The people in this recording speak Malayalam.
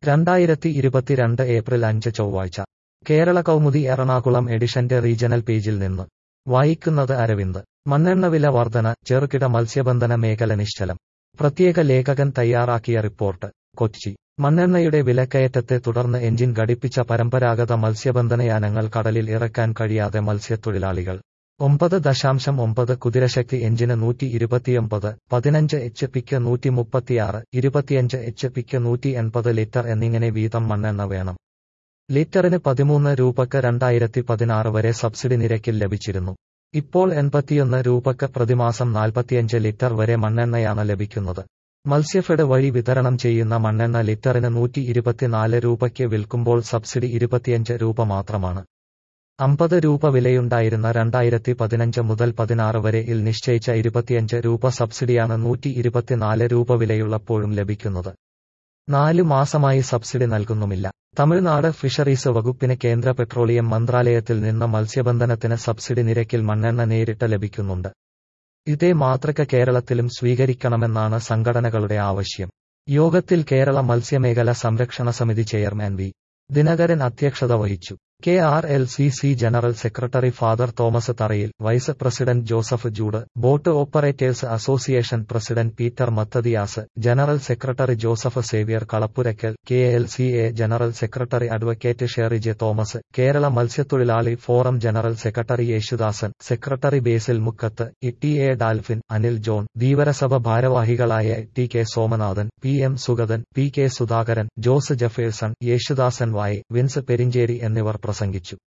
രണ്ടായിരത്തി ഇരുപത്തിരണ്ട് ഏപ്രിൽ അഞ്ച് ചൊവ്വാഴ്ച കേരള കൗമുദി എറണാകുളം എഡിഷന്റെ റീജണൽ പേജിൽ നിന്ന് വായിക്കുന്നത് അരവിന്ദ് മണ്ണെണ്ണ വില വർധന ചെറുകിട മത്സ്യബന്ധന മേഖല നിശ്ചലം പ്രത്യേക ലേഖകൻ തയ്യാറാക്കിയ റിപ്പോർട്ട് കൊച്ചി മണ്ണെണ്ണയുടെ വിലക്കയറ്റത്തെ തുടർന്ന് എഞ്ചിൻ ഘടിപ്പിച്ച പരമ്പരാഗത മത്സ്യബന്ധനയാനങ്ങൾ കടലിൽ ഇറക്കാൻ കഴിയാതെ മത്സ്യത്തൊഴിലാളികൾ ഒമ്പത് ദശാംശം ഒമ്പത് കുതിരശക്തി എഞ്ചിന് നൂറ്റി ഇരുപത്തിയൊമ്പത് പതിനഞ്ച് എച്ച് പിക്ക് നൂറ്റി മുപ്പത്തിയാറ് ഇരുപത്തിയഞ്ച് എച്ച് പിക്ക് നൂറ്റി എൺപത് ലിറ്റർ എന്നിങ്ങനെ വീതം മണ്ണെണ്ണ വേണം ലിറ്ററിന് പതിമൂന്ന് രൂപക്ക് രണ്ടായിരത്തി പതിനാറ് വരെ സബ്സിഡി നിരക്കിൽ ലഭിച്ചിരുന്നു ഇപ്പോൾ എൺപത്തിയൊന്ന് രൂപക്ക് പ്രതിമാസം നാൽപ്പത്തിയഞ്ച് ലിറ്റർ വരെ മണ്ണെണ്ണയാണ് ലഭിക്കുന്നത് മത്സ്യഫെഡ് വഴി വിതരണം ചെയ്യുന്ന മണ്ണെണ്ണ ലിറ്ററിന് നൂറ്റി ഇരുപത്തിനാല് രൂപയ്ക്ക് വിൽക്കുമ്പോൾ സബ്സിഡി ഇരുപത്തിയഞ്ച് രൂപ മാത്രമാണ് അമ്പത് രൂപ വിലയുണ്ടായിരുന്ന രണ്ടായിരത്തി പതിനഞ്ച് മുതൽ പതിനാറ് വരെ ഇൽ നിശ്ചയിച്ച ഇരുപത്തിയഞ്ച് രൂപ സബ്സിഡിയാണ് നൂറ്റി ഇരുപത്തിനാല് രൂപ വിലയുള്ളപ്പോഴും ലഭിക്കുന്നത് നാലു മാസമായി സബ്സിഡി നൽകുന്നുമില്ല തമിഴ്നാട് ഫിഷറീസ് വകുപ്പിന് കേന്ദ്ര പെട്രോളിയം മന്ത്രാലയത്തിൽ നിന്ന് മത്സ്യബന്ധനത്തിന് സബ്സിഡി നിരക്കിൽ മണ്ണെണ്ണ നേരിട്ട് ലഭിക്കുന്നുണ്ട് ഇതേ മാതൃക കേരളത്തിലും സ്വീകരിക്കണമെന്നാണ് സംഘടനകളുടെ ആവശ്യം യോഗത്തിൽ കേരള മത്സ്യമേഖല സംരക്ഷണ സമിതി ചെയർമാൻ വി ദിനകരൻ അധ്യക്ഷത വഹിച്ചു K R L C C general secretary father Thomas Tharayil vice president Joseph Jude boat operators association president Peter Mathadias general secretary Joseph Xavier Kalapurakkal K L C A general secretary advocate Sherije Thomas Kerala മത്സ്യത്തൊഴിലാളി forum general secretary Yesudasan secretary Basil Mukkath T A Dalphin Anil John Dheevarasabha ഭാരവാഹികളായ T K Somanathan P M Sugathan P K Sudhakaran Jose Jefferson Yesudasan Y Vince Perincheri എന്നിവർ പ്രസംഗിച്ചു